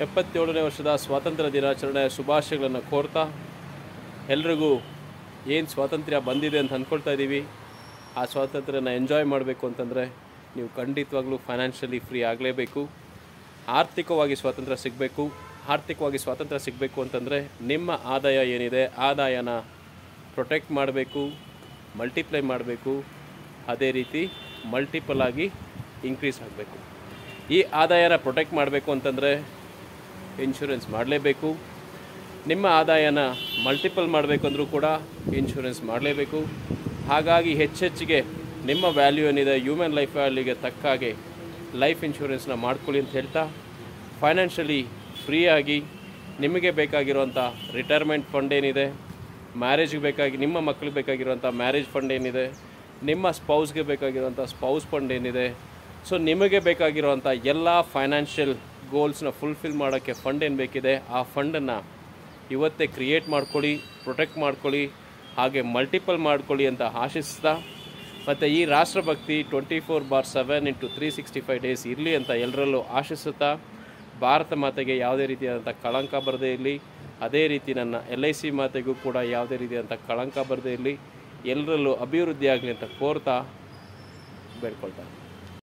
ಎಪ್ಪತ್ತೇಳನೇ ವರ್ಷದ ಸ್ವಾತಂತ್ರ್ಯ ದಿನಾಚರಣೆ ಶುಭಾಶಯಗಳನ್ನು ಕೋರ್ತಾ ಎಲ್ರಿಗೂ ಏನು ಸ್ವಾತಂತ್ರ್ಯ ಬಂದಿದೆ ಅಂತ ಅಂದ್ಕೊಳ್ತಾ ಇದ್ದೀವಿ ಆ ಸ್ವಾತಂತ್ರ್ಯನ ಎಂಜಾಯ್ ಮಾಡಬೇಕು ಅಂತಂದರೆ ನೀವು ಖಂಡಿತವಾಗ್ಲೂ ಫೈನಾನ್ಷಿಯಲಿ ಫ್ರೀ ಆಗಲೇಬೇಕು ಆರ್ಥಿಕವಾಗಿ ಸ್ವಾತಂತ್ರ್ಯ ಸಿಗಬೇಕು ಆರ್ಥಿಕವಾಗಿ ಸ್ವಾತಂತ್ರ್ಯ ಸಿಗಬೇಕು ಅಂತಂದರೆ ನಿಮ್ಮ ಆದಾಯ ಏನಿದೆ ಆದಾಯನ ಪ್ರೊಟೆಕ್ಟ್ ಮಾಡಬೇಕು ಮಲ್ಟಿಪ್ಲೈ ಮಾಡಬೇಕು ಅದೇ ರೀತಿ ಮಲ್ಟಿಪಲ್ ಆಗಿ ಇನ್ಕ್ರೀಸ್ ಆಗಬೇಕು ಈ ಆದಾಯನ ಪ್ರೊಟೆಕ್ಟ್ ಮಾಡಬೇಕು ಅಂತಂದರೆ ಇನ್ಶೂರೆನ್ಸ್ ಮಾಡಲೇಬೇಕು ನಿಮ್ಮ ಆದಾಯನ ಮಲ್ಟಿಪಲ್ ಮಾಡಬೇಕು ಅಂದರೂ ಕೂಡ ಇನ್ಶೂರೆನ್ಸ್ ಮಾಡಲೇಬೇಕು ಹಾಗಾಗಿ ಹೆಚ್ಚೆಚ್ಚಿಗೆ ನಿಮ್ಮ ವ್ಯಾಲ್ಯೂ ಏನಿದೆ ಹ್ಯೂಮನ್ ಲೈಫ್ ವ್ಯಾಲ್ಯೂಗೆ ತಕ್ಕ ಹಾಗೆ ಲೈಫ್ ಇನ್ಶೂರೆನ್ಸ್ನ ಮಾಡ್ಕೊಳ್ಳಿ ಅಂತ ಹೇಳ್ತಾ ಫೈನಾನ್ಷಿಯಲಿ ಫ್ರೀಯಾಗಿ ನಿಮಗೆ ಬೇಕಾಗಿರುವಂಥ ರಿಟೈರ್ಮೆಂಟ್ ಫಂಡ್ ಏನಿದೆ ಮ್ಯಾರೇಜ್ಗೆ ಬೇಕಾಗಿ ನಿಮ್ಮ ಮಕ್ಕಳಿಗೆ ಬೇಕಾಗಿರುವಂಥ ಮ್ಯಾರೇಜ್ ಫಂಡ್ ಏನಿದೆ ನಿಮ್ಮ ಸ್ಪೌಸ್ಗೆ ಬೇಕಾಗಿರುವಂಥ ಸ್ಪೌಸ್ ಫಂಡ್ ಏನಿದೆ ಸೊ ನಿಮಗೆ ಬೇಕಾಗಿರುವಂಥ ಎಲ್ಲ ಫೈನಾನ್ಷಿಯಲ್ ಗೋಲ್ಸ್ನ ಫುಲ್ಫಿಲ್ ಮಾಡೋಕ್ಕೆ ಫಂಡ್ ಏನು ಬೇಕಿದೆ ಆ ಫಂಡನ್ನು ಇವತ್ತೇ ಕ್ರಿಯೇಟ್ ಮಾಡ್ಕೊಳ್ಳಿ ಪ್ರೊಟೆಕ್ಟ್ ಮಾಡ್ಕೊಳ್ಳಿ ಹಾಗೆ ಮಲ್ಟಿಪಲ್ ಮಾಡ್ಕೊಳ್ಳಿ ಅಂತ ಆಶಿಸ್ತಾ ಮತ್ತು ಈ ರಾಷ್ಟ್ರಭಕ್ತಿ twenty four bar seven into three sixty five days ಇರಲಿ ಅಂತ ಎಲ್ಲರಲ್ಲೂ ಆಶಿಸುತ್ತಾ ಭಾರತ ಮಾತೆಗೆ ಯಾವುದೇ ರೀತಿಯಾದಂಥ ಕಳಂಕ ಬರದೇ ಇರಲಿ ಅದೇ ರೀತಿ ನನ್ನ ಎಲ್ ಐ ಸಿ ಮಾತೆಗೂ ಕೂಡ ಯಾವುದೇ ರೀತಿಯಾದಂಥ ಕಳಂಕ ಬರದೇ ಇರಲಿ ಎಲ್ಲರಲ್ಲೂ ಅಭಿವೃದ್ಧಿ ಆಗಲಿ ಅಂತ ಕೋರ್ತಾ ಬೇಡ್ಕೊಳ್ತಾರೆ